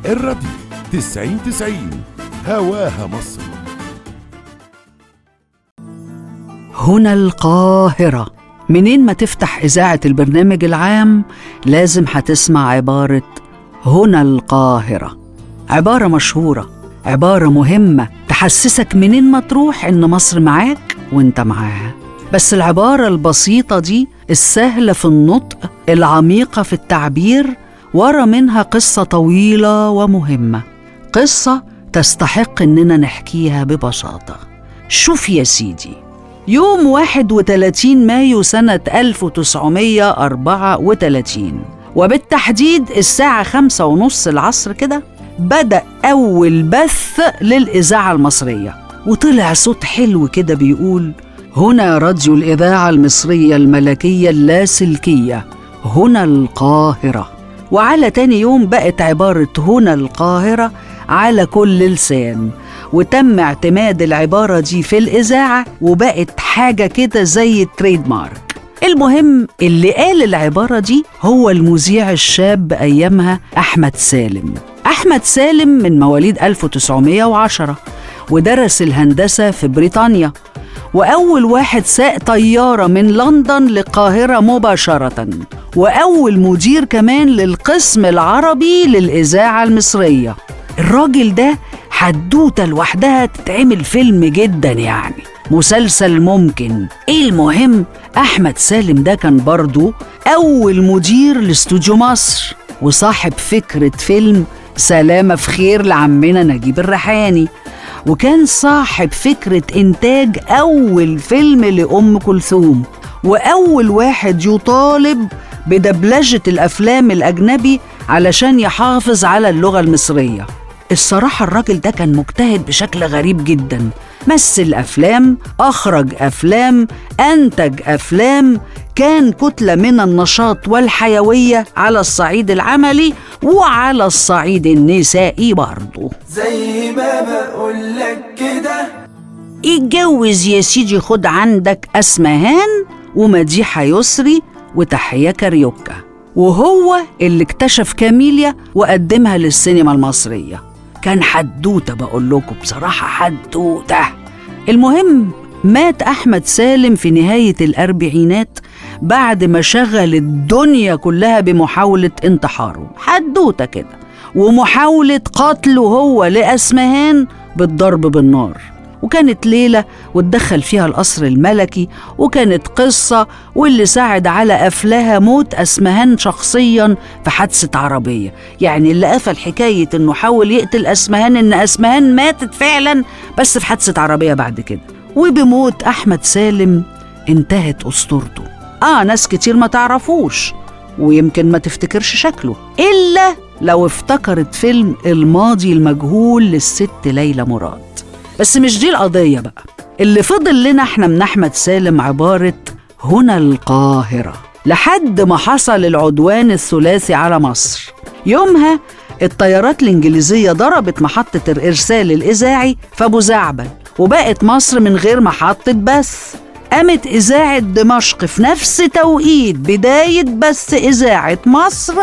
الراديو تسعين تسعين هواها مصر هنا القاهرة منين ما تفتح إذاعة البرنامج العام لازم هتسمع عبارة هنا القاهرة عبارة مشهورة عبارة مهمة تحسسك منين ما تروح إن مصر معاك وإنت معاها بس العبارة البسيطة دي السهلة في النطق العميقة في التعبير ورا منها قصة طويلة ومهمة قصة تستحق إننا نحكيها ببساطة شوف يا سيدي يوم 31 مايو سنة 1934 وبالتحديد الساعة خمسة ونص العصر كده بدأ أول بث للإذاعة المصرية وطلع صوت حلو كده بيقول هنا راديو الإذاعة المصرية الملكية اللاسلكية هنا القاهرة وعلى تاني يوم بقت عبارة هنا القاهرة على كل لسان وتم اعتماد العبارة دي في الإذاعة وبقت حاجة كده زي التريد مارك المهم اللي قال العبارة دي هو المذيع الشاب أيامها أحمد سالم أحمد سالم من مواليد 1910 ودرس الهندسة في بريطانيا وأول واحد ساق طيارة من لندن للقاهرة مباشرة وأول مدير كمان للقسم العربي للإذاعة المصرية الراجل ده حدوتة لوحدها تتعمل فيلم جدا يعني مسلسل ممكن ايه المهم احمد سالم ده كان برضو اول مدير لاستوديو مصر وصاحب فكرة فيلم سلامة في خير لعمنا نجيب الريحاني وكان صاحب فكرة إنتاج أول فيلم لأم كلثوم وأول واحد يطالب بدبلجة الأفلام الأجنبي علشان يحافظ على اللغة المصرية الصراحة الراجل ده كان مجتهد بشكل غريب جدا مثل أفلام أخرج أفلام أنتج أفلام كان كتلة من النشاط والحيوية على الصعيد العملي وعلى الصعيد النسائي برضه زي ما بقولك كده اتجوز يا سيدي خد عندك أسمهان ومديحة يسري وتحية كاريوكا وهو اللي اكتشف كاميليا وقدمها للسينما المصرية كان حدوتة بقول لكم بصراحة حدوتة المهم مات أحمد سالم في نهاية الأربعينات بعد ما شغل الدنيا كلها بمحاولة انتحاره حدوتة كده ومحاولة قتله هو لأسمهان بالضرب بالنار وكانت ليلة واتدخل فيها القصر الملكي وكانت قصة واللي ساعد على قفلها موت أسمهان شخصيا في حادثة عربية يعني اللي قفل حكاية إنه حاول يقتل أسمهان إن أسمهان ماتت فعلا بس في حادثة عربية بعد كده وبموت أحمد سالم انتهت أسطورته آه ناس كتير ما تعرفوش ويمكن ما تفتكرش شكله إلا لو افتكرت فيلم الماضي المجهول للست ليلى مراد بس مش دي القضية بقى اللي فضل لنا احنا من أحمد سالم عبارة هنا القاهرة لحد ما حصل العدوان الثلاثي على مصر يومها الطيارات الإنجليزية ضربت محطة الإرسال الإذاعي في أبو زعبل وبقت مصر من غير محطة بث قامت إذاعة دمشق في نفس توقيت بداية بث إذاعة مصر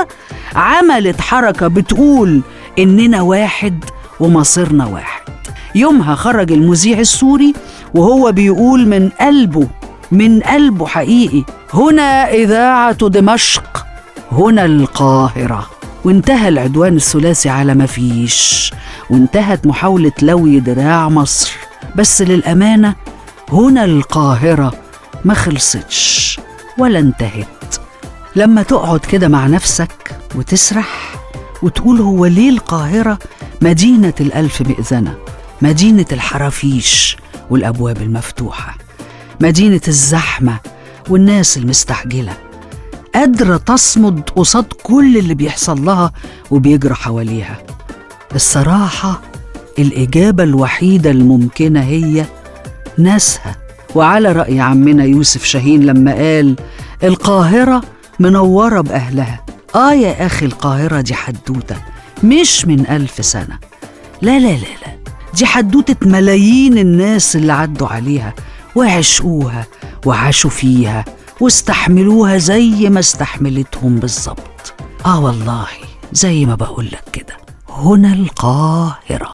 عملت حركة بتقول إننا واحد ومصيرنا واحد يومها خرج المذيع السوري وهو بيقول من قلبه من قلبه حقيقي هنا إذاعة دمشق هنا القاهرة وانتهى العدوان الثلاثي على ما فيش وانتهت محاولة لوي دراع مصر بس للأمانة هنا القاهرة ما خلصتش ولا انتهت لما تقعد كده مع نفسك وتسرح وتقول هو ليه القاهرة مدينة الألف مئذنة مدينة الحرافيش والأبواب المفتوحة مدينة الزحمة والناس المستعجلة قادرة تصمد قصاد كل اللي بيحصل لها وبيجرى حواليها الصراحة الإجابة الوحيدة الممكنة هي ناسها وعلى رأي عمنا يوسف شاهين لما قال القاهرة منورة بأهلها آه يا أخي القاهرة دي حدوتة مش من ألف سنة لا لا لا لا دي حدوتة ملايين الناس اللي عدوا عليها وعشقوها وعاشوا فيها واستحملوها زي ما استحملتهم بالظبط آه والله زي ما بقولك كده هنا القاهرة